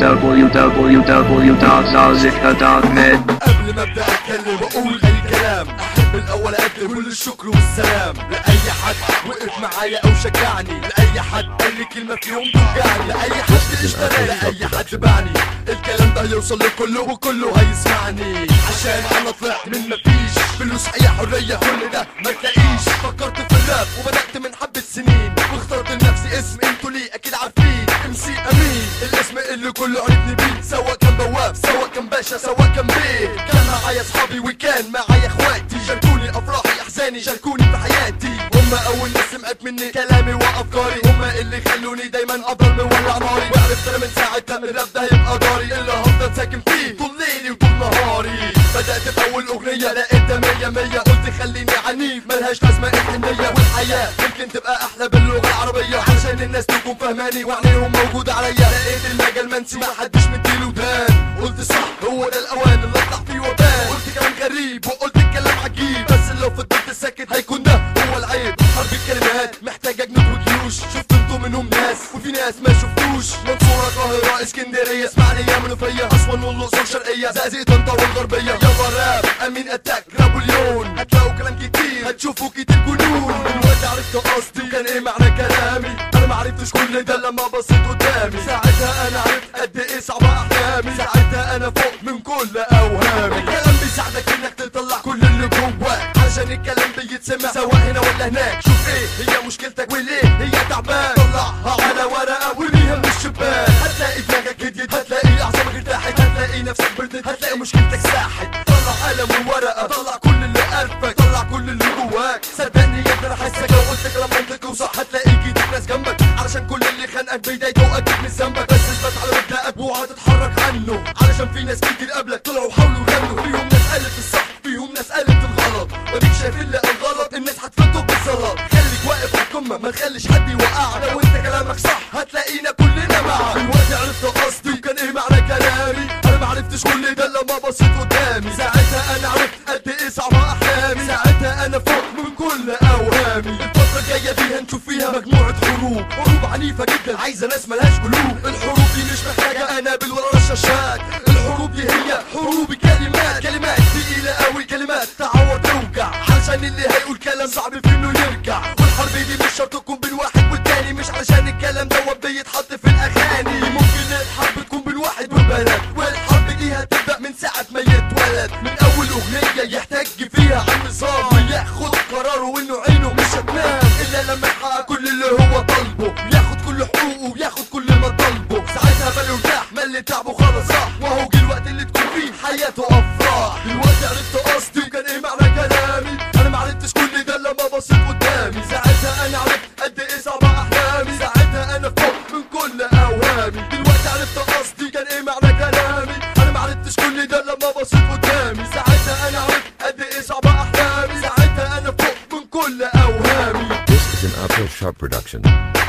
www.zazica.net قبل ما ابدا اتكلم واقول اي كلام احب الاول اقدم كل الشكر والسلام لاي حد وقف معايا او شجعني لاي حد قال لي كلمه في يوم توجعني لاي حد اشترى لاي حد باعني الكلام ده هيوصل لكله وكله هيسمعني عشان انا طلعت من مفيش فلوس حياه حريه كل ده ما تلاقيش فكرت في الراب وبدات من حبه سنين واخترت لنفسي اسم انتوا ليه اكيد عارفين ام سي امين الاسم اللي كله عرفني بيه سواء كان بواب سواء كان باشا سواء كان بيه كان معايا اصحابي وكان معايا اخواتي شاركوني افراحي احزاني شاركوني في حياتي هم اول ناس سمعت مني كلامي وافكاري هم اللي خلوني دايما افضل مولع ناري وعرفت انا من ساعتها الراب ده هيبقى داري اللي هفضل ساكن فيه طول ليلي وطول نهاري بدأت بأول أغنية لقيتها مية مية قلت خليني عنيف ملهاش لازمة الحنية والحياة يمكن تبقى أحلى باللغة العربية عشان الناس تكون فهماني وعينيهم موجودة عليا لقيت المجال منسي محدش مديله ودان قلت صح هو ده الأوان اللي أطلع فيه وبان قلت كلام غريب وقلت الكلام عجيب بس لو فضلت ساكت هيكون ده هو العيب حرب الكلمات محتاج أجنود وجيوش شفت انتوا منهم ناس وفي ناس ما شفتوش منصورة القاهرة اسكندرية اسمعني يا منوفية أسوان والأقصر شرقية زقازيق طنطا والغربية يلا راب أمين أتاك نابليون هتلاقوا كلام كتير هتشوفوا كتير جنون دلوقتي عرفت قصدي كان ايه معنى كلامي انا ما عرفتش كل ده لما بصيت قدامي ساعتها انا عرفت قد ايه صعبة احلامي ساعتها انا فوق من كل اوهامي الكلام بيساعدك انك تطلع كل اللي جواك عشان الكلام بيتسمع سواء هنا ولا هناك شوف ايه هي مشكلتك وليه هي تعبان طلعها على ورقة وارميها من الشباك هتلاقي دماغك هديت هتلاقي اعصابك ارتاحت هتلاقي نفسك بردت هتلاقي مشكلتك ساحت طلع قلم وورقة طلع كل اللي قلبك طلع كل اللي جواك صدقني يا ابني انا حاسك لو قلت كلام منطقي وصح هتلاقي ايدك ناس جنبك علشان كل اللي خانقك بدايته اكيد مش ذنبك بس اثبت على مبدأك وهتتحرك عنه علشان في ناس كتير قبلك طلعوا وحاولوا يغنوا فيهم ناس قالت الصح فيهم ناس قالت الغلط وديك شايف اللي قال غلط الناس هتفته بالصلاة خليك واقف على القمة ما تخليش حد يوقعك لو انت كلامك صح هتلاقينا كلنا معاك دلوقتي عرفت قصدي وكان ايه معنى كلامي انا ما عرفتش كل ده لما بصيت قدامي ساعتها انا عرفت قد ايه صعبة احلامي ساعتها انا فوق من كل اوهامي الفترة الجاية دي هنشوف فيها مجموعة حروب حروب عنيفة جدا عايزة ناس ملهاش قلوب الحروب دي مش محتاجة انابل ولا رشاشات الحروب دي هي حروب كلمات كلمات تقيلة قوي كلمات تعور توجع علشان اللي هيقول كلام صعب في انه يرجع والحرب دي مش شرط تكون بين واحد والتاني مش علشان الكلام دوت بيتحط في الاغاني ممكن الحرب تكون بين واحد والبلد والحرب دي هتبدا من ساعة ما يتولد من اول اغنية يحتاج فيها عن نظام ياخد قراره وانه عينه مش هتنام الا لما يحقق كل اللي هو طالبه ياخد كل حقوقه وياخد كل ما طالبه ساعتها باله يرتاح ما اللي تعبه خلاص راح وهو جه الوقت اللي تكون فيه حياته افراح دلوقتي عرفت قصدي وكان ايه معنى كلامي انا ما عرفتش كل ده لما بصيت قدامي ساعتها انا عرفت قد ايه صعبة احلامي ساعتها انا فوق من كل اوهامي دلوقتي عرفت قصدي كان ايه معنى كلامي انا ما عرفتش كل ده لما بصيت قدامي ساعتها انا عرفت قد ايه صعبة احلامي ساعتها انا فوق من كل اوهامي This is an Afro Sharp production.